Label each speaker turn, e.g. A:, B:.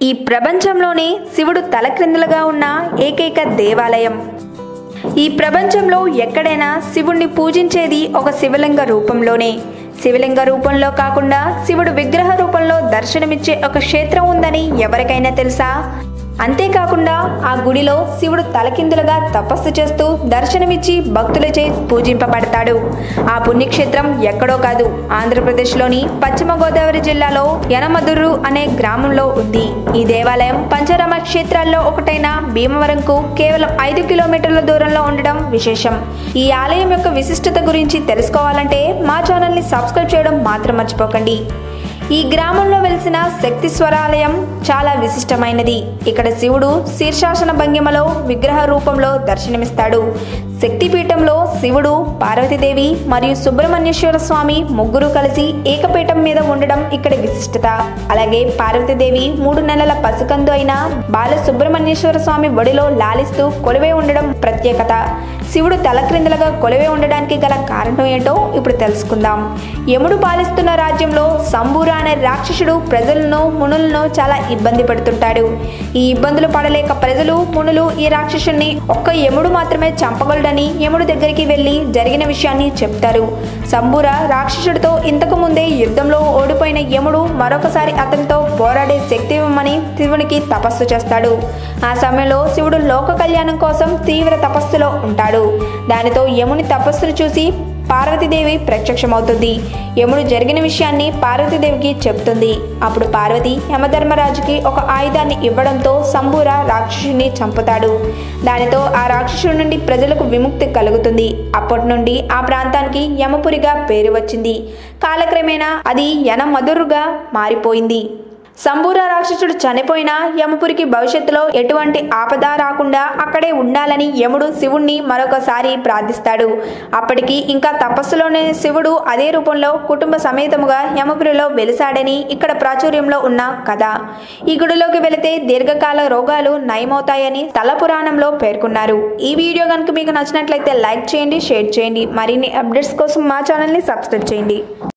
A: ఈ ప్రపంచంలోనే శివుడు తలక్రిందులుగా ఉన్న ఏకైక దేవాలయం ఈ ప్రపంచంలో ఎక్కడైనా శివుణ్ణి పూజించేది ఒక శివలింగ రూపంలోనే శివలింగ రూపంలో కాకుండా శివుడు విగ్రహ రూపంలో దర్శనమిచ్చే ఒక క్షేత్రం ఉందని ఎవరికైనా తెలుసా అంతేకాకుండా ఆ గుడిలో శివుడు తలకిందులుగా తపస్సు చేస్తూ దర్శనమిచ్చి భక్తులచే పూజింపబడతాడు ఆ పుణ్యక్షేత్రం ఎక్కడో కాదు ఆంధ్రప్రదేశ్లోని పశ్చిమ గోదావరి జిల్లాలో యనమదుర్రు అనే గ్రామంలో ఉంది ఈ దేవాలయం పంచరామ క్షేత్రాల్లో ఒకటైన భీమవరంకు కేవలం ఐదు కిలోమీటర్ల దూరంలో ఉండడం విశేషం ఈ ఆలయం యొక్క విశిష్టత గురించి తెలుసుకోవాలంటే మా ఛానల్ని సబ్స్క్రైబ్ చేయడం మాత్రం మర్చిపోకండి ఈ గ్రామంలో వెలిసిన శక్తి స్వరాలయం చాలా విశిష్టమైనది ఇక్కడ శివుడు శీర్షాసన భంగిమలో విగ్రహ రూపంలో దర్శనమిస్తాడు శక్తిపీఠంలో శివుడు పార్వతీదేవి మరియు సుబ్రహ్మణ్యేశ్వర స్వామి ముగ్గురు కలిసి ఏకపీఠం మీద ఉండడం ఇక్కడ విశిష్టత అలాగే పార్వతీదేవి మూడు నెలల పసికందు అయిన బాల సుబ్రహ్మణ్యేశ్వర స్వామి ఒడిలో లాలిస్తూ కొలువై ఉండడం ప్రత్యేకత శివుడు తలక్రిందులుగా కొలువై ఉండడానికి గల కారణం ఏంటో ఇప్పుడు తెలుసుకుందాం యముడు పాలిస్తున్న రాజ్యంలో సంబూర అనే రాక్షసుడు ప్రజలను మునులను చాలా ఇబ్బంది పెడుతుంటాడు ఈ ఇబ్బందులు పడలేక ప్రజలు మునులు ఈ రాక్షసుని ఒక్క యముడు మాత్రమే చంపగలడని యముడు దగ్గరికి వెళ్ళి జరిగిన విషయాన్ని చెప్తారు సంబూర రాక్షసుడితో ఇంతకు ముందే యుద్ధంలో ఓడిపోయిన యముడు మరొకసారి అతనితో పోరాడే శక్తి ఇవ్వమని శివునికి తపస్సు చేస్తాడు ఆ సమయంలో శివుడు లోక కళ్యాణం కోసం తీవ్ర తపస్సులో ఉంటాడు దానితో యముని తపస్సును చూసి పార్వతీదేవి ప్రత్యక్షమవుతుంది యముడు జరిగిన విషయాన్ని పార్వతీదేవికి చెప్తుంది అప్పుడు పార్వతి యమధర్మరాజుకి ఒక ఆయుధాన్ని ఇవ్వడంతో సంబూర రాక్షసుని చంపుతాడు దానితో ఆ రాక్షసుడి నుండి ప్రజలకు విముక్తి కలుగుతుంది అప్పటి నుండి ఆ ప్రాంతానికి యమపురిగా పేరు వచ్చింది కాలక్రమేణా అది యనమధురుగా మారిపోయింది సంబూర రాక్షసుడు చనిపోయినా యమపురికి భవిష్యత్తులో ఎటువంటి ఆపద రాకుండా అక్కడే ఉండాలని యముడు శివుణ్ణి మరొకసారి ప్రార్థిస్తాడు అప్పటికి ఇంకా తపస్సులోనే శివుడు అదే రూపంలో కుటుంబ సమేతముగా యమపురిలో వెలిసాడని ఇక్కడ ప్రాచుర్యంలో ఉన్న కథ ఈ గుడిలోకి వెళితే దీర్ఘకాల రోగాలు నయమవుతాయని తల పురాణంలో పేర్కొన్నారు ఈ వీడియో కనుక మీకు నచ్చినట్లయితే లైక్ చేయండి షేర్ చేయండి మరిన్ని అప్డేట్స్ కోసం మా ఛానల్ని సబ్స్క్రైబ్ చేయండి